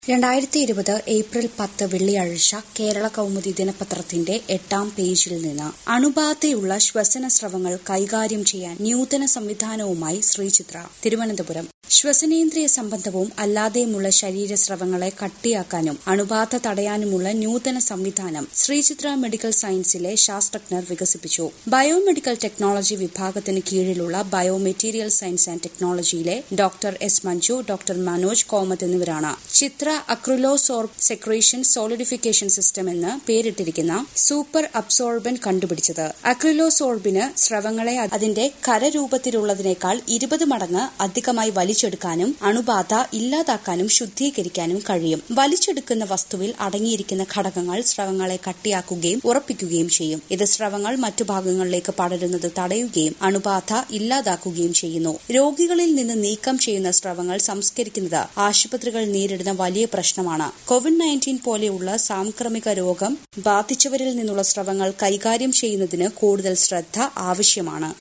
രണ്ടായിരത്തി ഇരുപത് ഏപ്രിൽ പത്ത് വെള്ളിയാഴ്ച കേരള കൗമുദി ദിനപത്രത്തിന്റെ എട്ടാം പേജിൽ നിന്ന് അണുബാധയുള്ള ശ്വസന സ്രവങ്ങൾ കൈകാര്യം ചെയ്യാൻ നൂതന സംവിധാനവുമായി ശ്രീചിത്ര തിരുവനന്തപുരം ശ്വസനേന്ദ്രിയ സംബന്ധവും അല്ലാതെയുമുള്ള ശരീരസ്രവങ്ങളെ കട്ടിയാക്കാനും അണുബാധ തടയാനുമുള്ള നൂതന സംവിധാനം ശ്രീചിത്ര മെഡിക്കൽ സയൻസിലെ ശാസ്ത്രജ്ഞർ വികസിപ്പിച്ചു ബയോമെഡിക്കൽ ടെക്നോളജി വിഭാഗത്തിന് കീഴിലുള്ള ബയോമെറ്റീരിയൽ സയൻസ് ആൻഡ് ടെക്നോളജിയിലെ doctor S Manju doctor Manoj Komath എന്നിവരാണ് Chitra acrulosorb secretion solidification system എന്ന് പേരിട്ടിരിക്കുന്ന സൂപ്പർ അബ്സോർബൻ കണ്ടുപിടിച്ചത് അക്രിലോസോർബിന് സ്രവങ്ങളെ അതിന്റെ കരരൂപത്തിലുള്ളതിനേക്കാൾ ഇരുപത് മടങ്ങ് അധികമായി വലിച്ചെടുക്കാനും അണുബാധ ഇല്ലാതാക്കാനും ശുദ്ധീകരിക്കാനും കഴിയും വലിച്ചെടുക്കുന്ന വസ്തുവിൽ അടങ്ങിയിരിക്കുന്ന ഘടകങ്ങൾ സ്രവങ്ങളെ കട്ടിയാക്കുകയും ഉറപ്പിക്കുകയും ചെയ്യും ഇത് സ്രവങ്ങൾ മറ്റു ഭാഗങ്ങളിലേക്ക് പടരുന്നത് തടയുകയും അണുബാധ ഇല്ലാതാക്കുകയും ചെയ്യുന്നു രോഗികളിൽ നിന്ന് നീക്കം ചെയ്യുന്ന സ്രവങ്ങൾ സംസ്കരിക്കുന്നത് ആശുപത്രികൾ നേരിടുന്ന വലിയ പ്രശ്നമാണ് കോവിഡ് നയൻറ്റീൻ പോലെയുള്ള സാംക്രമിക രോഗം ബാധിച്ചവരിൽ നിന്നുള്ള സ്രവങ്ങൾ കൈകാര്യം ചെയ്യുന്നതിന് കൂടുതൽ ശ്രദ്ധ ആവശ്യമാണ്